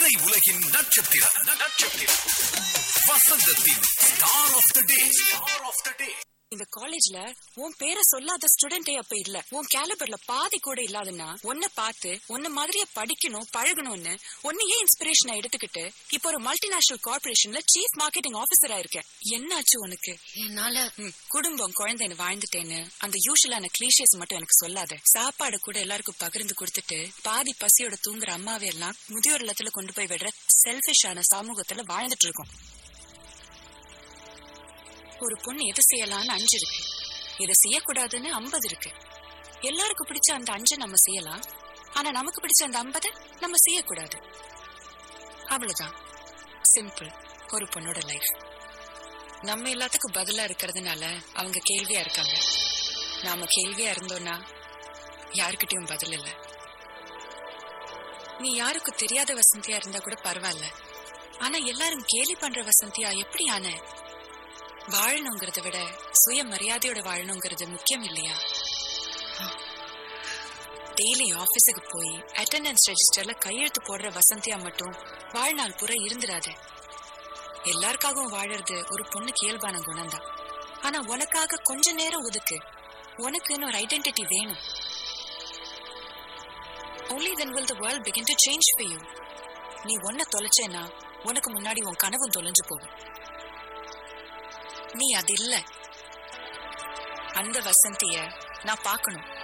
திரை உலகின் நட்சத்திரம் நட்சத்திரம் வசந்தத்தின் star of the day star of the day இந்த காலேஜ்ல உன் பேரை சொல்லாத ஸ்டூடெண்டே அப்ப இல்ல உன் கேலிபர்ல பாதி கூட இல்லாதன்னா உன்னை பார்த்து உன்ன மாதிரியே படிக்கணும் பழகணும்னு உன்னையே இன்ஸ்பிரேஷனா எடுத்துக்கிட்டு இப்போ ஒரு மல்டிநேஷனல் கார்பரேஷன்ல சீஃப் மார்க்கெட்டிங் ஆபீசரா இருக்க என்னாச்சு உனக்கு என்னால ம், குடும்பம் குழந்தைன்னு வாழ்ந்துட்டேன்னு அந்த யூஷுவலான கிளீஷியஸ் மட்டும் எனக்கு சொல்லாத சாப்பாடு கூட எல்லாருக்கும் பகிர்ந்து கொடுத்துட்டு பாதி பசியோட தூங்குற அம்மாவை எல்லாம் முதியோர் இல்லத்துல கொண்டு போய் விடுற செல்பிஷான சமூகத்துல வாழ்ந்துட்டு இருக்கோம் ஒரு பொண்ணு எது செய்யலாம்னு அஞ்சு இருக்கு இதை செய்யக்கூடாதுன்னு ஐம்பது இருக்கு எல்லாருக்கும் பிடிச்ச அந்த அஞ்சை நம்ம செய்யலாம் ஆனா நமக்கு பிடிச்ச அந்த ஐம்பதை நம்ம செய்யக்கூடாது அவ்வளவுதான் சிம்பிள் ஒரு பொண்ணோட லைஃப் நம்ம எல்லாத்துக்கும் பதிலா இருக்கிறதுனால அவங்க கேள்வியா இருக்காங்க நாம கேள்வியா இருந்தோம்னா யாருக்கிட்டயும் பதில் இல்ல நீ யாருக்கும் தெரியாத வசந்தியா இருந்தா கூட பரவாயில்ல ஆனா எல்லாரும் கேலி பண்ற வசந்தியா எப்படி ஆன வாழணுங்கிறத விட சுய மரியாதையோட வாழணுங்கிறது முக்கியம் இல்லையா டெய்லி ஆபீஸுக்கு போய் அட்டெண்டன்ஸ் ரெஜிஸ்டர்ல கையெழுத்து போடுற வசந்தியா மட்டும் வாழ்நாள் பூரா இருந்துராத எல்லாருக்காகவும் வாழறது ஒரு பொண்ணுக்கு இயல்பான குணம்தான் ஆனா உனக்காக கொஞ்ச நேரம் ஒதுக்கு உனக்குன்னு ஒரு ஐடென்டிட்டி வேணும் only then will the world begin to change for you நீ ஒன்ன தொலைச்சேன்னா உனக்கு முன்னாடி உன் கனவும் தொலைஞ்சு போகும் நீ அது இல்ல அந்த வசந்திய நான் பார்க்கணும்